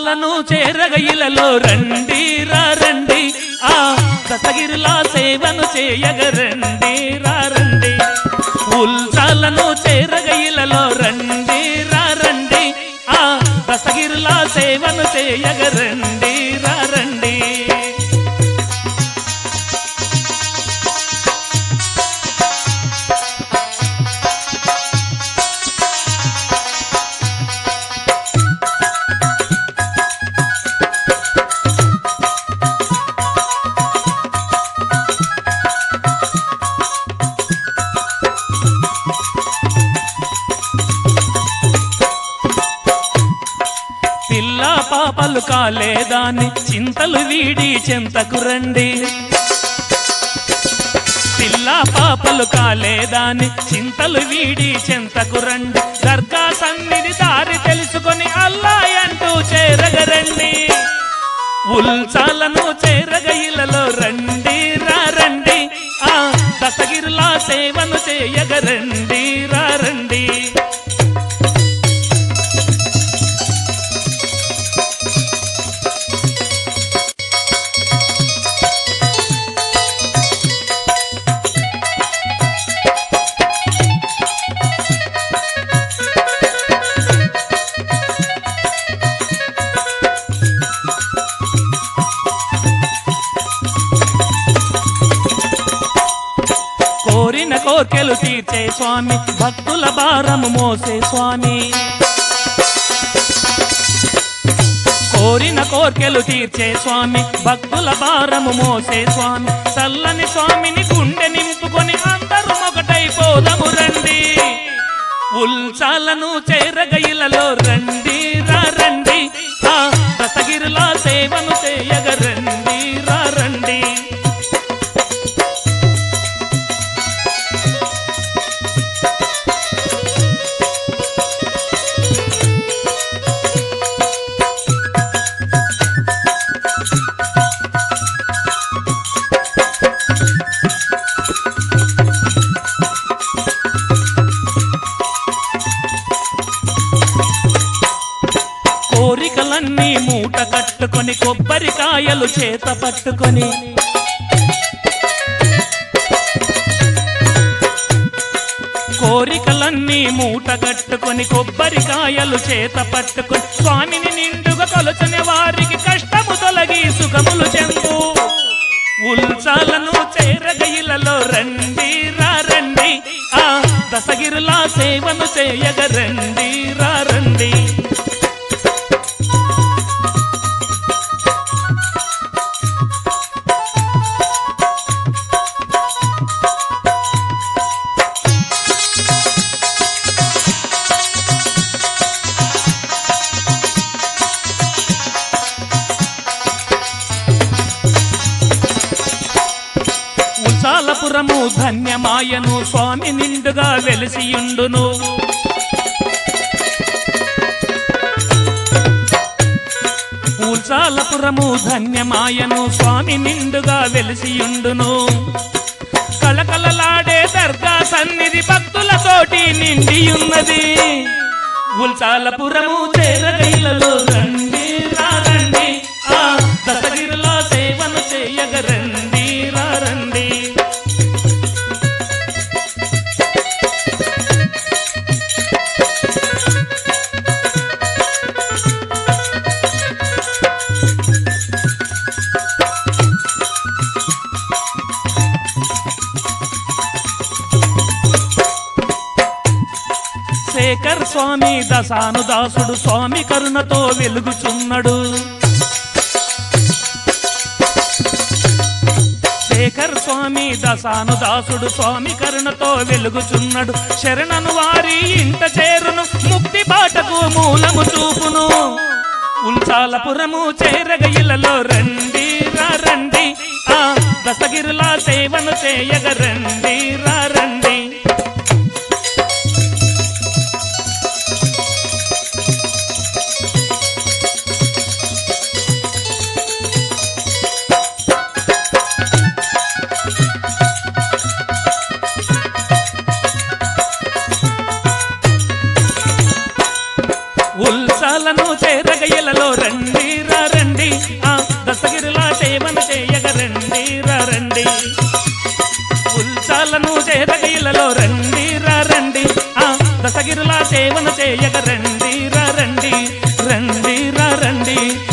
ఉల్సాలను చేరగ ఇలలో రండి రా రండి ఆ దశగిరిలా సేవను చేయగ రండి రా రండి ఉల్సాలను చేరగ ఇలలో రండి రా రండి ఆ దశగిరిలా సేవను చేయగ రండి రా రండి పిల్ల పాపలు కాలేదాన్ని చింతలు వీడి చెంతకు రండి పిల్ల పాపలు కాలేదాన్ని చింతలు వీడి చెంతకు రండి దర్గా సన్నిధి దారి తెలుసుకొని అల్లాయ్ అంటూ చేరగరండి ఉల్చాలను చేరగ ఇలలో రండి రా రండి ఆ దశగిరిలా సేవను చేయగ రండి రా రండి కోరిన కోర్కెలు తీర్చే స్వామి భక్తుల భారము మోసే స్వామి కోరిన కోర్కెలు తీర్చే స్వామి భక్తుల భారము మోసే స్వామి చల్లని స్వామిని గుండె నింపుకొని అందరూ ఒకటైపోదము రండి ఉల్చాలను చేరగయిలలో రండి రా రండి ఆ దశగిరిలా సేవను చేయగ రండి రా రండి కోరికలన్నీ మూట కట్టుకొని కొబ్బరికాయలు చేత పట్టుకొని కోరికలన్నీ మూట కట్టుకొని కొబ్బరికాయలు చేత పట్టుకొని స్వామిని నిండుగా కొలుచని వారికి కష్టము తొలగి సుఖములు చెందు ఉల్చాలను చేరగయిలలో రండి రా రండి ఆ దశగిరులా సేవను చేయగ రండి రా రండి ఉచాలపురము ధన్యమాయను స్వామి నిండుగా వెలిసియుండును ఉచాలపురము ధన్యమాయను స్వామి నిండుగా వెలిసియుండును కళకళలాడే దర్గా సన్నిధి భక్తులతోటి నిండియున్నది ఉల్చాలపురము చేరగైలలో రండి రా రండి ఆ దశగిరిలో సేవను చేయగ రండి రా రండి శేఖర్ స్వామి దశాను దాసుడు స్వామి కరుణతో వెలుగుచున్నడు శేఖర్ స్వామి దశాను దాసుడు స్వామి కరుణతో వెలుగుచున్నడు శరణను వారి ఇంట చేరును ముక్తి బాటకు మూలము చూపును ఉల్చాలపురము చేరగ ఇలలో రండి రా రండి ఆ దశగిరులా సేవను చేయగ రండి రా రండి ఉల్సాలను చేరగయలలో రండి చేయగ రండి రా రండి రండి రా రండి